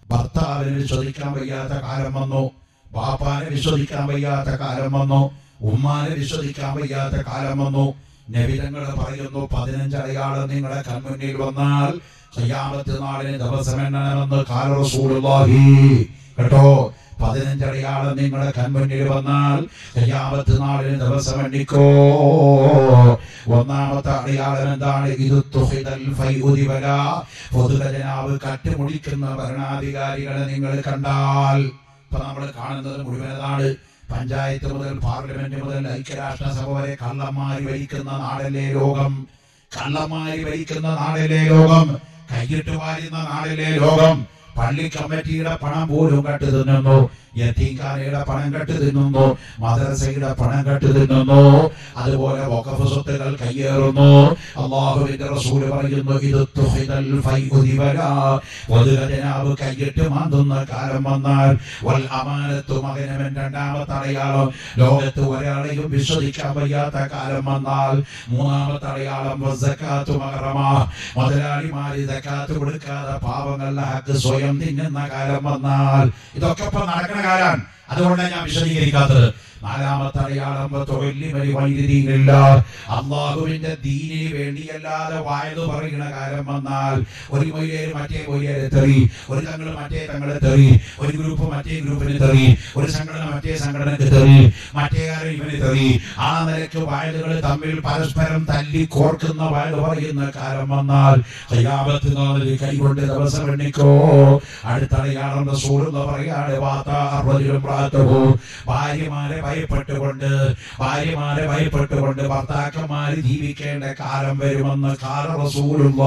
ഭർത്താവിനെ വിശ്വസിക്കാൻ വയ്യാത്ത കാലം വന്നു ബാപ്പാനെ വിശ്വസിക്കാൻ വയ്യാത്ത കാലം വന്നു ഉമ്മാനെ വിശ്വസിക്കാൻ വയ്യാത്ത കാലം വന്നു നബിതങ്ങൾ പറയുന്നു പതിനഞ്ച് അടയാളം നിങ്ങളുടെ കൺമുന്നിൽ വന്നാൽ ഖിയാമത്ത് നാളിന് ദിവസം എണ്ണണമെന്ന് കാല റസൂലുള്ളാഹി കേട്ടോ പതിനഞ്ച് അടയാളം നിങ്ങളുടെ കൺമുന്നിൽ വന്നാൽ ഖിയാമത്ത് നാളിന് ദിവസം എണ്ണിക്കോ ഒന്നാമത്തെ അടയാളം എന്താണ് ഇത് തുഹിദൽ ഫൈഉദിവല പൊതുഖജനാവ് കട്ടുമുടിക്കുന്ന ഭരണാധികാരികളെ നിങ്ങൾ കണ്ടാൽ ഇപ്പൊ നമ്മൾ കാണുന്നത് മുഴുവനതാണ് പഞ്ചായത്ത് മുതൽ പാർലമെന്റ് മുതൽ ഐക്യരാഷ്ട്രസഭ വരെ കള്ളന്മാരി ഭരിക്കുന്ന നാടല്ലേ ലോകം കള്ളന്മാരി ഭരിക്കുന്ന നാടല്ലേ ലോകം കൈയിട്ട് വാരുന്ന നാടല്ലേ ലോകം പള്ളി കമ്മിറ്റിയുടെ പണം പോലും കെട്ട് തിന്നുന്നു യത്തീംഖാനയുടെ പണം കെട്ട് തിന്നുന്നു മദ്രസയുടെ പണം കെട്ട് തിന്നുന്നു അതുപോലെ വഖഫ് സ്വത്തുകൾ കയ്യേറുന്നു അള്ളാഹുവിന്റെ റസൂല് പറയുന്നു ഇത് തുഹിദൽ ഫൈഉദിവല പൊതുഖജനാവ് കൈയിട്ട് മാന്തുന്ന കാലം വന്നാൽ വൽ അമാനത്തു മകനവൻ രണ്ടാമത്തെ അടയാളം ലോകത്ത് ഒരാളെയും വിശ്വസിക്കാൻ വയ്യാത്ത കാലം വന്നാൽ മൂന്നാമത്തെ അടയാളം വസ്സക്കാത്തു മഹറമ മുതലാളിമാര് സക്കാത്ത് കൊടുക്കാതെ പാവങ്ങളുടെ ഹക്ക് സ്വയം തിന്നുന്ന കാലം വന്നാൽ ഇതൊക്കെ ഇപ്പൊ നടക്കുന്ന കാലാണ് അതുകൊണ്ടാണ് ഞാൻ വിശദീകരിക്കാത്തത് നാലാമത്തെ അടയാളം തൊഴിലിമലി വൈദ്യുതിയില്ല അള്ളാഹുവിന്റെ ദീനിന് വേണ്ടിയല്ലാതെ വായത് പറയുന്ന കാലം വന്നാൽ ഒരു മൊയ്യേര് മറ്റേ മൊയ്യേരെ തെറി ഒരു തങ്ങള് മറ്റേ തങ്ങളെ തെറി ഒരു ഗ്രൂപ്പ് മറ്റേ ഗ്രൂപ്പിന് തെറി ഒരു സംഘടന മറ്റേ സംഘടനക്ക് തെറി മറ്റേ കാര്യം ഇവന് തെറി ആ നിലയ്ക്ക് വായതുകൾ തമ്മിൽ പരസ്പരം തല്ലി കോർക്കുന്ന വായത് പറയുന്ന കാലം വന്നാൽ കയ്യാപത്ത് നാളിൽ കൈകൊണ്ട് ദിവസം എണ്ണിക്കോ അടുത്തടയാളം റസൂൽ എന്ന് പറയാതെ വാത്ത അറുപതിലും പ്രാത്തവും ഭാര്യമാരെ ഭയപ്പെട്ടുകൊണ്ട് ഭാര്യമാരെ ഭയപ്പെട്ടുകൊണ്ട് ഭർത്താക്കന്മാര് ജീവിക്കേണ്ട കാലം വരുമെന്ന് കാല റസൂലുള്ള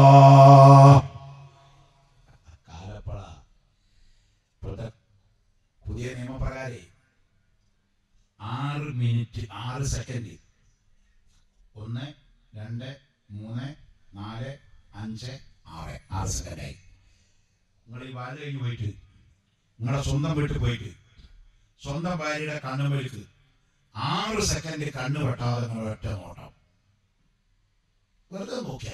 കാലപ്പള ഇപ്പോഴത്തെ പുതിയ നിയമപ്രകാരം ആറ് മിനിറ്റ് ആറ് സെക്കൻഡ് ഒന്ന് രണ്ട് മൂന്ന് നാല് അഞ്ച് ആറ് ആറ് സെക്കൻഡായി നിങ്ങൾ ഈ വാല് കഴിഞ്ഞ് പോയിട്ട് നിങ്ങളുടെ സ്വന്തം വീട്ടിൽ പോയിട്ട് സ്വന്തം ഭാര്യയുടെ കണ്ണുമേൽക്ക് ആറ് സെക്കൻഡ് കണ്ണു വെട്ടാതെ നിങ്ങൾ ഒറ്റ നോട്ടം വെറുതെ നോക്കിയ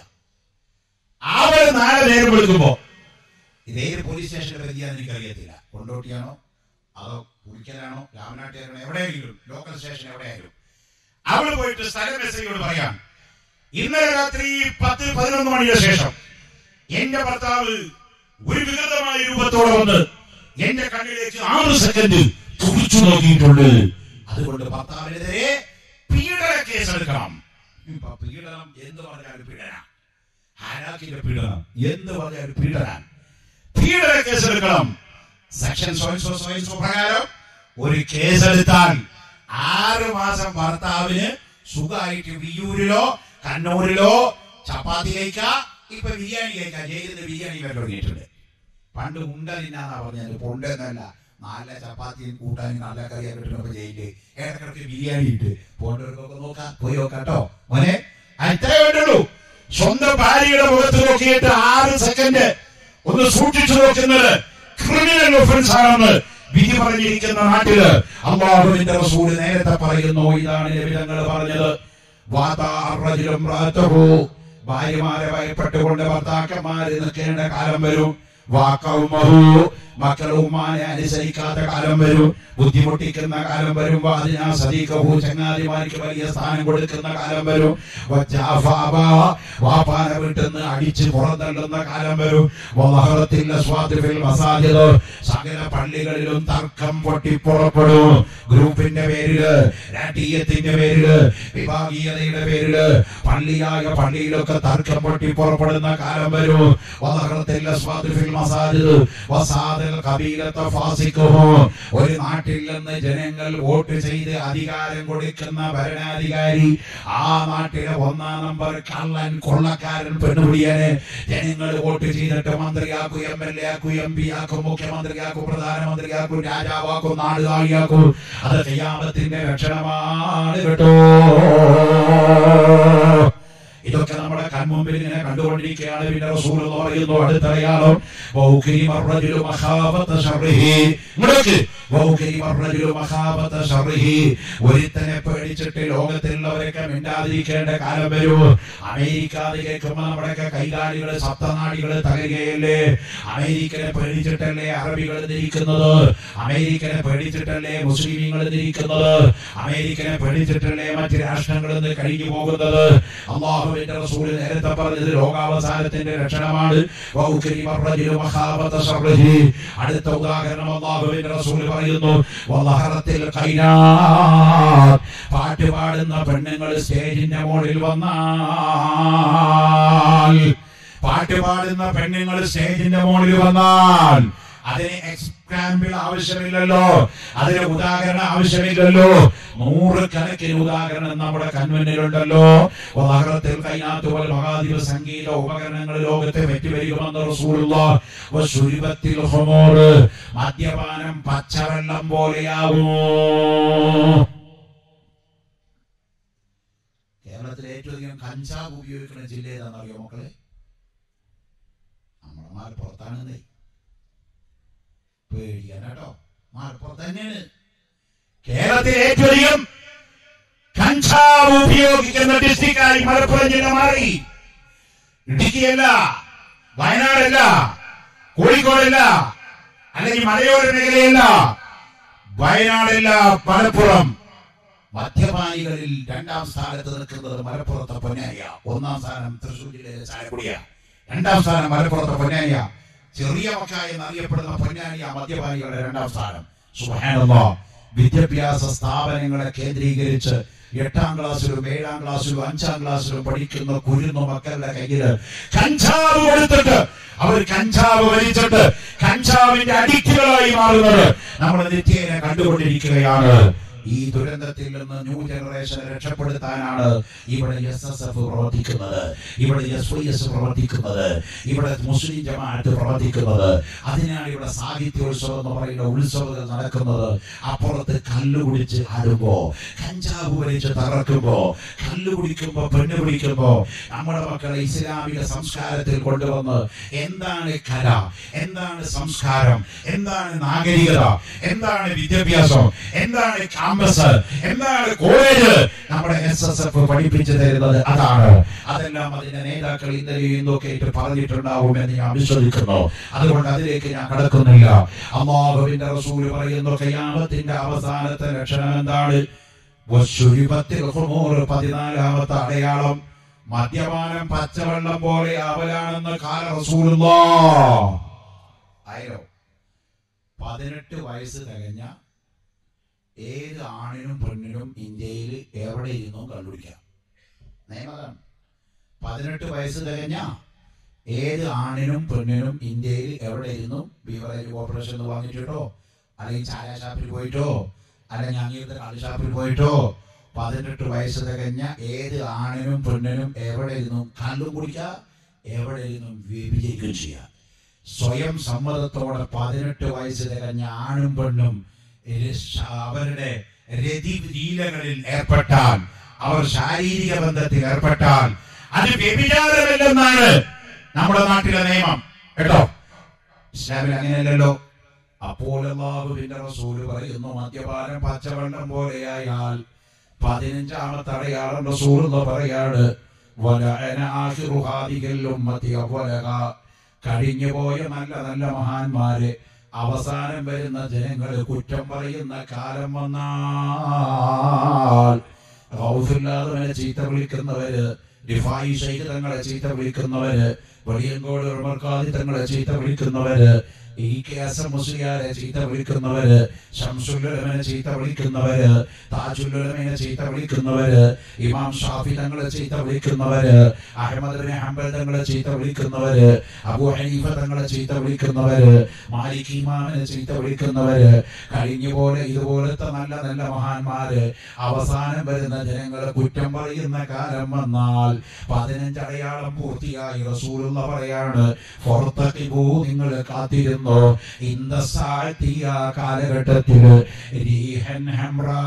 അവര് നാളെ നേരം വിളിക്കുമ്പോ ഇതേത് പോലീസ് സ്റ്റേഷനിൽ പ്രതിയാന്ന് എനിക്കറിയത്തില്ല കൊണ്ടോട്ടിയാണോ അതോ പുളിക്കലാണോ രാമനാട്ടിയാണോ എവിടെയെങ്കിലും ലോക്കൽ സ്റ്റേഷൻ എവിടെയായാലും അവള് പോയിട്ട് സ്ഥലം മെസ്സേജോട് പറയാം ഇന്നലെ രാത്രി പത്ത് പതിനൊന്ന് മണിയുടെ ശേഷം എന്റെ ഭർത്താവ് ഒരു വികൃതമായ രൂപത്തോടെ വന്ന് എന്റെ കണ്ണിലേക്ക് ആറ് സെക്കൻഡ് തുടിച്ചു നോക്കിയിട്ടുണ്ട് അതുകൊണ്ട് ഭർത്താവിനെതിരെ പീഡന കേസെടുക്കണം ഇപ്പൊ പീഡനം എന്ത് പറഞ്ഞാലും പീഡന ഹാരാക്കിന്റെ പീഡനം എന്ത് പറഞ്ഞാലും പീഡനം പീഡന കേസെടുക്കണം സെക്ഷൻ സ്വയംസോ സ്വയംസോ പ്രകാരം ഒരു കേസെടുത്താൽ ആറ് മാസം ഭർത്താവിന് സുഖമായിട്ട് വിയൂരിലോ കണ്ണൂരിലോ ചപ്പാത്തി കഴിക്കാം ഇപ്പൊ ബിരിയാണി കഴിക്കാം ജയിലിൽ നിന്ന് ബിരിയാണി വരെ തുടങ്ങിയിട്ടുണ്ട് പണ്ട് ഉണ്ട തിന്നാന്നാ പറഞ്ഞത് പൊണ്ടെന്നല്ല നല്ല ചപ്പാത്തിയും കൂട്ടാനും നല്ല കറിയൊക്കെ കിട്ടുന്നപ്പോ ജയില് ഇടക്കിടക്ക് ബിരിയാണി ഇട്ട് പോണ്ടവർക്കൊക്കെ നോക്കാം പോയി നോക്കാട്ടോ മോനെ അത്രേ വേണ്ടുള്ളൂ സ്വന്തം ഭാര്യയുടെ മുഖത്ത് നോക്കിയിട്ട് ആറ് സെക്കൻഡ് ഒന്ന് സൂക്ഷിച്ചു നോക്കുന്നത് ക്രിമിനൽ ഒഫൻസ് ആണെന്ന് വിധി പറഞ്ഞിരിക്കുന്ന നാട്ടില് അള്ളാഹുവിന്റെ റസൂല് നേരത്തെ പറയുന്നു ഇതാണ് ലഭിതങ്ങൾ പറഞ്ഞത് വാതാറജിലും ഭാര്യമാരെ ഭയപ്പെട്ടുകൊണ്ട് ഭർത്താക്കന്മാര് നിൽക്കേണ്ട കാലം വരും വാക്കവുമഹു മക്കളുമാനെ അനുസരിക്കാത്ത കാലം വരും ബുദ്ധിമുട്ടിക്കുന്ന കാലം വരുമ്പോ അതിനാ സദീകഹു ചങ്ങാതിമാർക്ക് വലിയ സ്ഥാനം കൊടുക്കുന്ന കാലം വരും വജ്ജാഫാബ, വാപ്പാനെ വീട്ടിന്ന് അടിച്ച് പുറന്തള്ളുന്ന കാലം വരും വലഹറത്തിൽ അസ്വാദിഫിൽ മസാജിദ് സകല പള്ളികളിലും തർക്കം പൊട്ടിപ്പുറപ്പെടും ഗ്രൂപ്പിന്റെ പേരില് രാഷ്ട്രീയത്തിന്റെ പേരില് വിഭാഗീയതയുടെ പേരില് പള്ളിയായ പള്ളിയിലൊക്കെ തർക്കം പൊട്ടി പുറപ്പെടുന്ന കാലം വരും വലഹറത്തിൽ അസ്വാദിഫിൽ മസാജിദ് വസാദിൽ ഖബീലത്തെ ഫാസിഖുഹു ഒരു നാട്ടിൽ നിന്ന് ജനങ്ങൾ വോട്ട് ചെയ്ത് അധികാരം കൊടുക്കുന്ന ഭരണാധികാരി ആ നാട്ടിലെ ഒന്നാം നമ്പർ കള്ളൻ കൊള്ളക്കാരൻ പെണ്ണുപിടിയന് ജനങ്ങൾ വോട്ട് ചെയ്തിട്ട് മന്ത്രിയാക്കും എം എൽ എ ആക്കും എം പി ആക്കും മുഖ്യമന്ത്രിയാക്കും പ്രധാനമന്ത്രിയാക്കും രാജാവാക്കും നാടുകാളിയാക്കും അത് ചെയ്യാമത്തിന്റെ ലക്ഷണമാണ് കേട്ടോ ഇത് ഇതൊക്കെ നമ്മുടെ കൺമുമ്പിൽ ഇങ്ങനെ കണ്ടുകൊണ്ടിരിക്കുകയാണ് പിന്നെ റസൂൽ എന്ന് പറയുന്നു അടുത്തറിയാലോ വൗകരി മർറജുലു മഖാബത ശർറിഹി ഇങ്ങോട്ടേക്ക് വൗകരി മർറജുലു മഖാബത ശർറിഹി ഒരുത്തനെ പേടിച്ചിട്ട് ലോകത്തിലുള്ളവരൊക്കെ മിണ്ടാതിരിക്കേണ്ട കാലം വരും അമേരിക്ക അത് കേൾക്കുമ്പോൾ നമ്മുടെയൊക്കെ കൈകാലികള് സപ്തനാടികള് തകരുകയല്ലേ അമേരിക്കനെ പേടിച്ചിട്ടല്ലേ അറബികൾ തിരിക്കുന്നത് അമേരിക്കനെ പേടിച്ചിട്ടല്ലേ മുസ്ലിമീങ്ങൾ തിരിക്കുന്നത് അമേരിക്കനെ പേടിച്ചിട്ടല്ലേ മറ്റ് രാഷ്ട്രങ്ങളിൽ നിന്ന് കഴിഞ്ഞു പോകുന്നത് അള്ളാഹുവിന്റെ റസൂൽ നേരത്തെ പറഞ്ഞത് ലോകാവസാനത്തിന്റെ ലക്ഷണമാണ് വൗകരി മർറജുലു മഖാബത ശർറിഹി. അടുത്ത ഉദാഹരണം അള്ളാഹുവിന്റെ റസൂൽ പറയുന്നു വലഹറത്തിൽ ഖൈനാത്ത്. പാട്ട് പാടുന്ന പെണ്ണുങ്ങൾ സ്റ്റേജിന്റെ മുകളിൽ വന്നാൽ പാട്ട് പാടുന്ന പെണ്ണുങ്ങൾ സ്റ്റേജിന്റെ മുകളിൽ വന്നാൽ അതിന് എക്സ്ക്രാമ്പിൾ ആവശ്യമില്ലല്ലോ അതിന് ഉദാഹരണം ആവശ്യമില്ലല്ലോ നൂറുകണക്കിന് ഉദാഹരണം നമ്മുടെ കൺമുന്നിലുണ്ടല്ലോ ഉദാഹരണത്തിൽ കൈനാത്തുകൾ മഹാദിവ സംഗീത ഉപകരണങ്ങൾ ലോകത്തെ വെറ്റിവരികുമെന്ന് റസൂലുള്ള വശുരിബത്തിൽ ഹുമൂർ മദ്യപാനം പച്ചവെള്ളം പോലെയാകുമോ കേരളത്തിൽ ഏറ്റവും അധികം കഞ്ചാവ് ഉപയോഗിക്കുന്ന ജില്ല ഏതാണെന്ന് അറിയോ മക്കളെ നമ്മുടെ മലപ്പുറത്താണെന്നേ പേടിക്കാൻ കേട്ടോ മലപ്പുറത്ത് തന്നെയാണ് കേരളത്തിൽ ഏറ്റവും അധികം കഞ്ചാവ് ഉപയോഗിക്കുന്ന ഡിസ്ട്രിക്റ്റായി മലപ്പുറം ജില്ല മാറി ഇടുക്കിയല്ല വയനാടല്ല കോഴിക്കോടല്ല അല്ലെങ്കിൽ മലയോര മേഖലയല്ല വയനാടല്ല മലപ്പുറം മദ്യപാനികളിൽ രണ്ടാം സ്ഥാനത്ത് നിൽക്കുന്നത് മലപ്പുറത്തെ പൊന്നാനിയ ഒന്നാം സ്ഥാനം തൃശ്ശൂർ ജില്ലയിലെ ചാലക്കുടിയ രണ്ടാം സ്ഥാനം മലപ്പുറത്തെ പൊന്നാനിയ ചെറിയ മക്ക എന്നറിയപ്പെടുന്ന പൊന്നാനിയ മദ്യപാനികളുടെ രണ്ടാം സ്ഥാനം സുബ്ഹാനല്ലാഹ് വിദ്യാഭ്യാസ സ്ഥാപനങ്ങളെ കേന്ദ്രീകരിച്ച് എട്ടാം ക്ലാസ്സിലും ഏഴാം ക്ലാസ്സിലും അഞ്ചാം ക്ലാസ്സിലും പഠിക്കുന്ന കുരുന്നു മക്കളുടെ കയ്യില് കഞ്ചാവ് കൊടുത്തിട്ട് അവർ കഞ്ചാവ് വലിച്ചിട്ട് കഞ്ചാവിന്റെ അഡിക്റ്റുകളായി മാറുന്നത് നമ്മൾ നിത്യേന കണ്ടുകൊണ്ടിരിക്കുകയാണ് ഈ ദുരന്തത്തിൽ നിന്ന് ന്യൂ ജനറേഷനെ രക്ഷപ്പെടുത്താനാണ് ഇവിടെ എസ് എസ് എഫ് പ്രവർത്തിക്കുന്നത് ഇവിടെ എസ് വൈ എസ് പ്രവർത്തിക്കുന്നത് ഇവിടെ മുസ്ലിം ജമാഅത്ത് പ്രവർത്തിക്കുന്നത് അതിനാണ് ഇവിടെ സാഹിത്യോത്സവം എന്ന് പറയുന്ന ഉത്സവങ്ങൾ നടക്കുന്നത് അപ്പുറത്ത് കല്ല് കുടിച്ച് ആടുമ്പോ കഞ്ചാവ് വലിച്ച് തകർക്കുമ്പോ കല്ല് കുടിക്കുമ്പോ പെണ്ണ് പിടിക്കുമ്പോ നമ്മുടെ മക്കളെ ഇസ്ലാമിക സംസ്കാരത്തിൽ കൊണ്ടുവന്ന് എന്താണ് കല എന്താണ് സംസ്കാരം എന്താണ് നാഗരികത എന്താണ് വിദ്യാഭ്യാസം എന്താണ് ക്യാമ്പസ് എന്താണ് കോളേജ് നമ്മുടെ എസ് എസ് എഫ് പഠിപ്പിച്ചു തരുന്നത് അതാണ് അതെല്ലാം അതിന്റെ നേതാക്കൾ ഇന്നലെയും ഇന്നൊക്കെ ആയിട്ട് പറഞ്ഞിട്ടുണ്ടാവും എന്ന് ഞാൻ വിശ്വസിക്കുന്നു അതുകൊണ്ട് അതിലേക്ക് ഞാൻ കടക്കുന്നില്ല അള്ളാഹുവിന്റെ റസൂല് പറയുന്നു കയ്യാമത്തിന്റെ അവസാനത്തെ ലക്ഷണം എന്താണ് വശുരിപത്തിൽ ഹുമൂർ പതിനാലാമത്തെ അടയാളം മദ്യപാനം പച്ചവെള്ളം പോലെ ആവലാണെന്ന് കാല റസൂലുള്ളാ ആയോ പതിനെട്ട് വയസ്സ് തികഞ്ഞ ഏത് ആണിനും പെണ്ണിനും ഇന്ത്യയിൽ എവിടെ ഇരുന്നും കണ്ടുപിടിക്കാം നിയമതാണ് പതിനെട്ട് വയസ്സ് തികഞ്ഞ ഏത് ആണിനും പെണ്ണിനും ഇന്ത്യയിൽ എവിടെ ഇരുന്നും ബീവറേജ് കോർപ്പറേഷൻ എന്ന് വാങ്ങിച്ചിട്ടോ അല്ലെങ്കിൽ ചായ ഷാപ്പിൽ പോയിട്ടോ അല്ലെങ്കിൽ അങ്ങനത്തെ കള്ള് ഷാപ്പിൽ പോയിട്ടോ പതിനെട്ട് വയസ്സ് തികഞ്ഞ ഏത് ആണിനും പെണ്ണിനും എവിടെ ഇരുന്നും കള്ളും കുടിക്കാം എവിടെ ഇരുന്നും വ്യഭിചരിക്കുകയും ചെയ്യാം സ്വയം സമ്മതത്തോടെ പതിനെട്ട് വയസ്സ് തികഞ്ഞ ആണും പെണ്ണും രക്ഷ- അവരുടെ രതിലീലകളിൽ ഏർപ്പെട്ടാൽ അവർ ശാരീരിക ബന്ധത്തിൽ ഏർപ്പെട്ടാൽ അത് വ്യഭിചാരമല്ലെന്നാണ് നമ്മുടെ നാട്ടിലെ നിയമം കേട്ടോ ഇസ്ലാമിൽ അങ്ങനെയല്ലല്ലോ അപ്പോൾ അള്ളാഹുവിന്റെ റസൂല് പറയുന്നു മദ്യപാനം പച്ചവെള്ളം പോലെയായാൽ പതിനഞ്ചാമത്തെ അടയാളം റസൂൽ എന്ന് പറയാണ് വലഅന ആഖിറു ഹാദിഹിൽ ഉമ്മത്തി അവലഹ. കഴിഞ്ഞുപോയ നല്ല നല്ല മഹാന്മാരെ അവസാനം വരുന്ന ജനങ്ങൾ കുറ്റം പറയുന്ന കാലം വന്നാൽ റൗഫില്ലാത്തവനെ ചീത്ത വിളിക്കുന്നവര് റിഫായി ഷെയ്ഖ് തങ്ങളെ ചീത്ത വിളിക്കുന്നവര് വെളിയങ്കോട് ഉമർക്കാദി തങ്ങളെ ചീത്ത വിളിക്കുന്നവര് ഈ കെ എസ് എം മുസ്ലിയാരെ ചീത്ത വിളിക്കുന്നവര് ഷംസുല്ലമനെ ചീത്ത വിളിക്കുന്നവര് താജുല്ലമനെ ചീത്ത വിളിക്കുന്നവര് ഇമാം ഷാഫി തങ്ങളെ ചീത്ത വിളിക്കുന്നവര് അഹമ്മദ് ബിൻ ഹംബൽ തങ്ങളെ ചീത്ത വിളിക്കുന്നവര് അബൂ ഹനീഫ തങ്ങളെ ചീത്ത വിളിക്കുന്നവര് മാലിക് ഇമാമിനെ ചീത്ത വിളിക്കുന്നവര് കഴിഞ്ഞ പോലെ ഇതുപോലത്തെ നല്ല നല്ല മഹാന്മാര് അവസാനം വരുന്ന ജനങ്ങളെ കുറ്റം പറയുന്ന കാലം വന്നാൽ പതിനഞ്ച് അടയാളം പൂർത്തിയായി റസൂലുള്ള പറയാണ് പുറത്തക്കിപ്പോ നിങ്ങൾ കാത്തിരുന്നോ പറയുന്നു ഇന്ത സാഴ്ത്തി ആ കാലഘട്ടത്തിൽ രീഹൻ ഹംറാ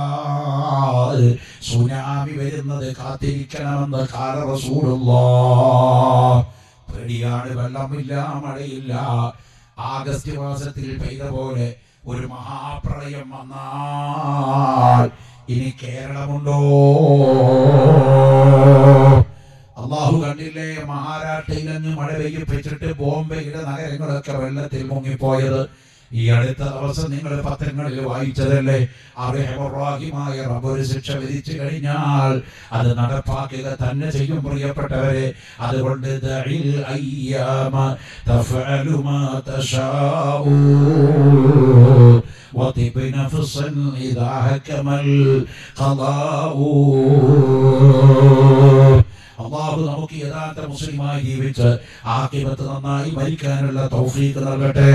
സുനാമി വരുന്നത് കാത്തിരിക്കണമെന്ന് കാല റസൂലുള്ളാ പേടിയാണ് വെള്ളമില്ല മഴയില്ല ആഗസ്റ്റ് മാസത്തിൽ പെയ്ത പോലെ ഒരു മഹാപ്രളയം വന്നാൽ ഇനി കേരളമുണ്ടോ അള്ളാഹു കണ്ടില്ലേ മഹാരാഷ്ട്രയിൽ നിന്ന് മഴ പെയ്യിപ്പിച്ചിട്ട് ബോംബെയുടെ നഗരങ്ങളൊക്കെ വെള്ളത്തിൽ മുങ്ങിപ്പോയത് ഈ അടുത്ത ദിവസം നിങ്ങൾ പത്രങ്ങളിൽ വായിച്ചതല്ലേ അറിഹമായ റബ്ബൊരു ശിക്ഷ വിധിച്ചു കഴിഞ്ഞാൽ അത് നടപ്പാക്കുക തന്നെ ചെയ്യും പ്രിയപ്പെട്ടവരെ അതുകൊണ്ട് ദഇൽ അയ്യാമ തഫഅലു മാ തശാഉ وطب نفسا إذا حكم القضاء അള്ളാഹു നമുക്ക് യഥാർത്ഥ മുസ്ലിമായി ജീവിച്ച് ആക്കിബത്ത് നന്നായി മരിക്കാനുള്ള തൗഫീഖ് നൽകട്ടെ